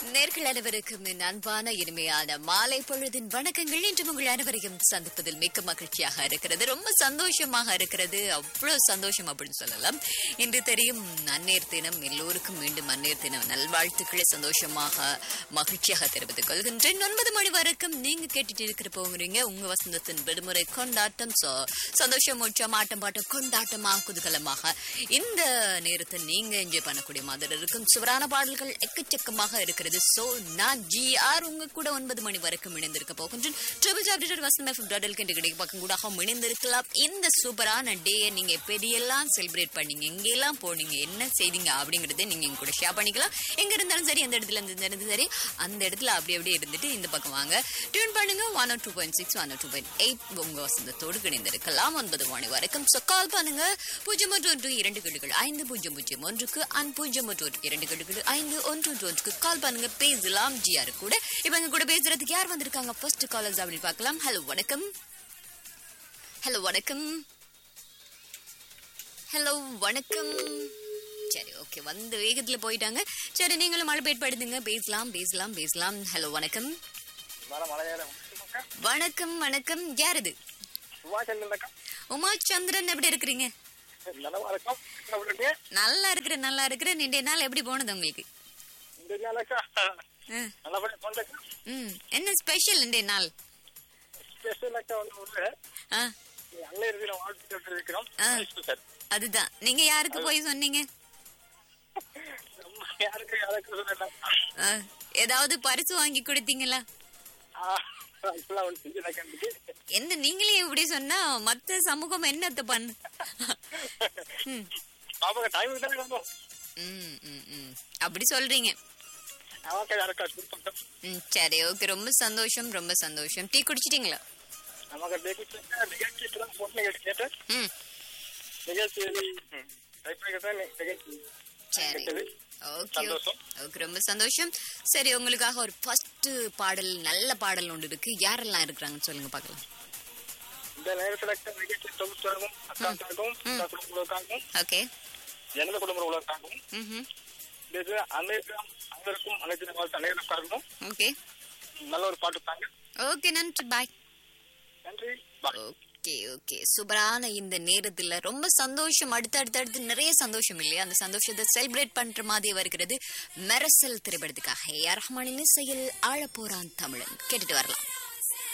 நேர்கள் அனைவருக்கும் என் அன்பான இனிமையான மாலை பொழுதின் வணக்கங்கள் இன்று உங்கள் அனைவரையும் சந்திப்பதில் மிக்க மகிழ்ச்சியாக இருக்கிறது ரொம்ப சந்தோஷமாக இருக்கிறது அவ்வளவு சந்தோஷம் அப்படின்னு சொல்லலாம் இன்று தெரியும் அந்நேர் தினம் எல்லோருக்கும் மீண்டும் அந்நேர் தினம் நல்வாழ்த்துக்களை சந்தோஷமாக மகிழ்ச்சியாக தெரிவித்துக் கொள்கின்றேன் ஒன்பது மணி வரைக்கும் நீங்க கேட்டுட்டு இருக்கிற போகிறீங்க உங்க வசந்தத்தின் விடுமுறை கொண்டாட்டம் சோ சந்தோஷம் உற்சாகம் ஆட்டம் பாட்டம் கொண்டாட்டமாக குதூகலமாக இந்த நேரத்தை நீங்க என்ஜாய் பண்ணக்கூடிய மாதிரி இருக்கும் சுவரான பாடல்கள் எக்கச்சக்கமாக இருக்கிறது சோ நான் ஜி ஆர் உங்க கூட ஒன்பது மணி வரைக்கும் இணைந்திருக்க போகின்றேன் ட்ரிபிள் சாப்டர் வசனம் எஃப்எம் டாடல் கண்டு கிடைக்க பக்கம் கூட இணைந்திருக்கலாம் இந்த சூப்பரான டேயை நீங்க எப்படியெல்லாம் செலிப்ரேட் பண்ணீங்க எங்கெல்லாம் போனீங்க என்ன செய்தீங்க அப்படிங்கறதை நீங்க எங்க கூட ஷேர் பண்ணிக்கலாம் எங்க இருந்தாலும் சரி எந்த இடத்துல இருந்தாலும் சரி அந்த இடத்துல அப்படி அப்படியே இருந்துட்டு இந்த பக்கம் வாங்க டியூன் பண்ணுங்க one two point six one two point eight உங்க வசந்தத்தோடு இணைந்திருக்கலாம் ஒன்பது மணி வரைக்கும் ஸோ கால் பண்ணுங்க பூஜ்ஜியம் ஒன்று ஒன்று இரண்டு கெடுகள் ஐந்து பூஜ்ஜியம் பூஜ்ஜியம் ஒன்றுக்கு அன் பூஜ்ஜியம் ஒன்று ஒன்று இரண்டு கெடுகள் ஐந்து ஒன்று ஒன்று ஒன்றுக்கு கால் பண்ணுங்க பேசலாம் ஜிஆர் கூட இப்ப எங்க கூட பேசுறதுக்கு யார் வந்திருக்காங்க ஃபர்ஸ்ட் காலர்ஸ் அப்படி பார்க்கலாம் ஹலோ வணக்கம் ஹலோ வணக்கம் ஹலோ வணக்கம் சரி ஓகே வந்து வேகத்துல போயிட்டாங்க சரி நீங்களும் மழை பெய்டுங்க பேசலாம் பேசலாம் பேசலாம் ஹலோ வணக்கம் மேடம் மலையாளம் வணக்கம் வணக்கம் யார் இது சுபாஷ் உமா சந்திரன் எப்படி இருக்கிறீங்க நல்லா இருக்கும் என்ன பண்ணுறீங்க நல்லா இருக்கிறேன் நல்லா இருக்கிறேன் இன்றைய நாள் எப்படி போனது உங்களுக்கு இந்த நாளாக்கா ஆ, நல்லபடியா கொண்டாக்கா ம் என்ன ஸ்பெஷல் இன்றைய நாள் ஸ்பெஷலாக்கா ஒன்று உள்ள ஆ அண்ணன் இருக்கிற வாழ்த்து இருக்கிறோம் ஆ. சார் அதுதான் நீங்க யாருக்கு போய் சொன்னீங்க நம்ம யாருக்கு யாருக்கு சொல்லலாம் ஆ, ஏதாவது பரிசு வாங்கி கொடுத்தீங்களா இப்பெல்லாம் ஒன்று செஞ்சு நான் கண்டுட்டு என்ன நீங்களே இப்படி சொன்னா மத்த சமூகம் என்னத்த பண்ணு ம், அவங்க டைமுக்கு தானே வந்தோம் ம், ம், ம். அப்படி சொல்றீங்க நமக்கு யாருக்கா கொடுத்தோம் ம், சரி ஓகே ரொம்ப சந்தோஷம் ரொம்ப சந்தோஷம் டீ குடிச்சிட்டீங்களா நமக்கு நிகழ்ச்சி நிகழ்ச்சி இப்பதான் போட்டு நிகழ்ச்சி கேட்டேன் ம் நிகழ்ச்சி டைப் தான் நிகழ்ச்சி சரி கேட்டது ஓகே சந்தோஷம். ஓகே ரொம்ப சந்தோஷம் சரி உங்களுக்காக ஒரு ஃபர்ஸ்ட் பாடல் நல்ல பாடல் ஒன்று இருக்கு யாரெல்லாம் இருக்கிறாங்கன்னு சொல்லுங்க பார்க்கலாம் இந்த நேரத்தில் நிகழ்ச்சி தொகுப்பாகவும் அக்காவுக்காகவும் அக்கா குடும்பங்களுக்காகவும் ஓகே எனது குடும்ப உலகத்தாகவும் ம் இது அனைவருக்கும் அனைவருக்கும் அனைத்து வாழ்த்து அனைவருக்காகவும் ஓகே நல்ல ஒரு பாட்டு தாங்க ஓகே நன்றி பாய் நன்றி பாய் ஓகே ஓகே சூப்பரான இந்த நேரத்துல ரொம்ப சந்தோஷம் அடுத்து அடுத்து அடுத்து நிறைய சந்தோஷம் இல்லையா அந்த சந்தோஷத்தை செலிப்ரேட் பண்ற மாதிரி வருகிறது மெரசல் திரைப்படத்துக்காக ஏ ஆர் ரஹ்மானின் இசையில் ஆழ போறான் தமிழன் கேட்டுட்டு வரலாம்